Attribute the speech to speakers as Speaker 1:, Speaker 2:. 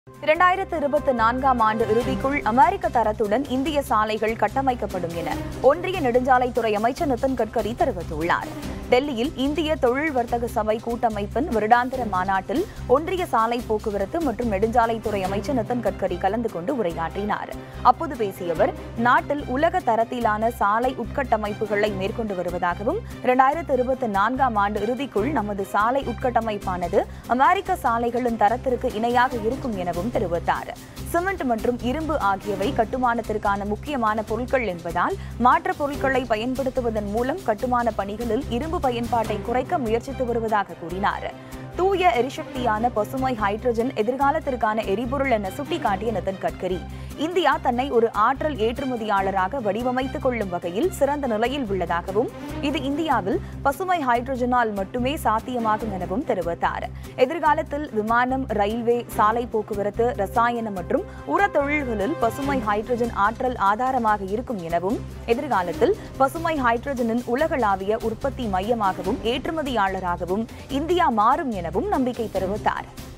Speaker 1: இரண்டாயிரத்து இருபத்தி நான்காம் ஆண்டு இறுதிக்குள் அமெரிக்க தரத்துடன் இந்திய சாலைகள் கட்டமைக்கப்படும் என ஒன்றிய நெடுஞ்சாலைத்துறை அமைச்சர் நிதின் கட்கரி தெரிவித்துள்ளார் டெல்லியில் இந்திய தொழில் வர்த்தக சபை கூட்டமைப்பின் வருடாந்திர மாநாட்டில் ஒன்றிய சாலை போக்குவரத்து மற்றும் நெடுஞ்சாலைத்துறை அமைச்சர் நிதின் கட்கரி கலந்து கொண்டு உரையாற்றினார் அப்போது பேசிய அவர் நாட்டில் உலக தரத்திலான சாலை உட்கட்டமைப்புகளை மேற்கொண்டு வருவதாகவும் இரண்டாயிரத்து இருபத்தி நான்காம் ஆண்டு இறுதிக்குள் நமது சாலை உட்கட்டமைப்பானது அமெரிக்க சாலைகளின் தரத்திற்கு இணையாக இருக்கும் எனவும் தெரிவித்தார் சிமெண்ட் மற்றும் இரும்பு ஆகியவை கட்டுமானத்திற்கான முக்கியமான பொருட்கள் என்பதால் மாற்று பொருட்களை பயன்படுத்துவதன் மூலம் கட்டுமான பணிகளில் இரும்பு பயன்பாட்டை குறைக்க முயற்சித்து வருவதாக கூறினார் தூய எரிசக்தியான பசுமை ஹைட்ரஜன் எதிர்காலத்திற்கான எரிபொருள் என சுட்டிக்காட்டிய நிதின் கட்கரி இந்தியா தன்னை ஒரு ஆற்றல் ஏற்றுமதியாளராக வடிவமைத்துக் கொள்ளும் வகையில் சிறந்த நிலையில் உள்ளதாகவும் இது இந்தியாவில் பசுமை ஹைட்ரஜனால் மட்டுமே சாத்தியமாகும் எனவும் தெரிவித்தார் எதிர்காலத்தில் விமானம் ரயில்வே சாலை போக்குவரத்து ரசாயனம் மற்றும் உர தொழில்களில் பசுமை ஹைட்ரஜன் ஆற்றல் ஆதாரமாக இருக்கும் எனவும் எதிர்காலத்தில் பசுமை ஹைட்ரஜனின் உலகளாவிய உற்பத்தி மையமாகவும் ஏற்றுமதியாளராகவும் இந்தியா மாறும் எனவும் நம்பிக்கை தெரிவித்தார்